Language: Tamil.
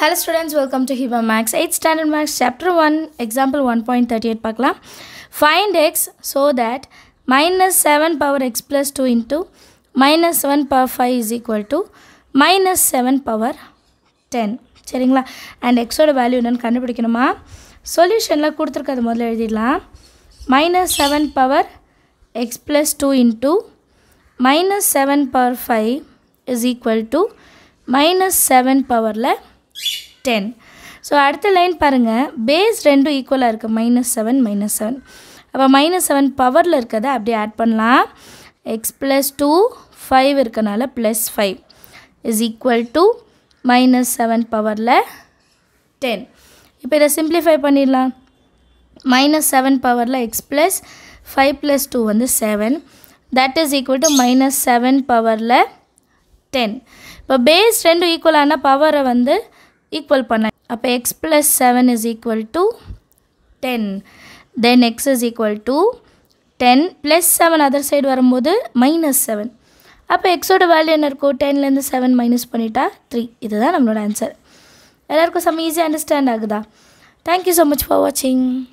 Hello students, welcome to Hiba Max 8th Standard Max Chapter 1, Example 1.38 பார்க்கலாம் Find x so that minus 7 power x plus 2 into minus 7 power 5 is equal to minus 7 power 10 சரிங்களா அண்ட் எக்ஸோட வேல்யூ என்னன்னு கண்டுபிடிக்கணுமா சொல்யூஷனில் கொடுத்துருக்கிறது முதல்ல எழுதிடலாம் minus seven power X plus two into minus seven power five is equal to minus seven பவரில் டென் ஸோ அடுத்த லைன் பாருங்கள் பேஸ் ரெண்டும் ஈக்குவலாக இருக்குது மைனஸ் செவன் மைனஸ் செவன் அப்போ மைனஸ் செவன் பவரில் இருக்கிறத அப்படியே ஆட் பண்ணலாம் எக்ஸ் ப்ளஸ் டூ ஃபைவ் இருக்கனால plus five is equal to minus seven பவரில் டென் இப்போ இதை சிம்ப்ளிஃபை பண்ணிடலாம் மைனஸ் செவன் பவரில் X plus five plus two வந்து seven that is equal to minus seven பவரில் டென் இப்போ பேஸ் ரெண்டும் ஈக்குவலான பவரை வந்து ஈக்குவல் பண்ண அப்போ X plus seven is equal to ten then X is equal to ten plus seven other side வரும்போது மைனஸ் செவன் அப்போ எக்ஸோட வேல்யூ என்ன இருக்கும் டென்லேருந்து செவன் மைனஸ் பண்ணிட்டா த்ரீ இதுதான் நம்மளோட ஆன்சர் எல்லாருக்கும் செம்ம ஈஸியாக அண்டர்ஸ்டாண்ட் ஆகுதா தேங்க்யூ ஸோ மச் ஃபார் வாட்சிங்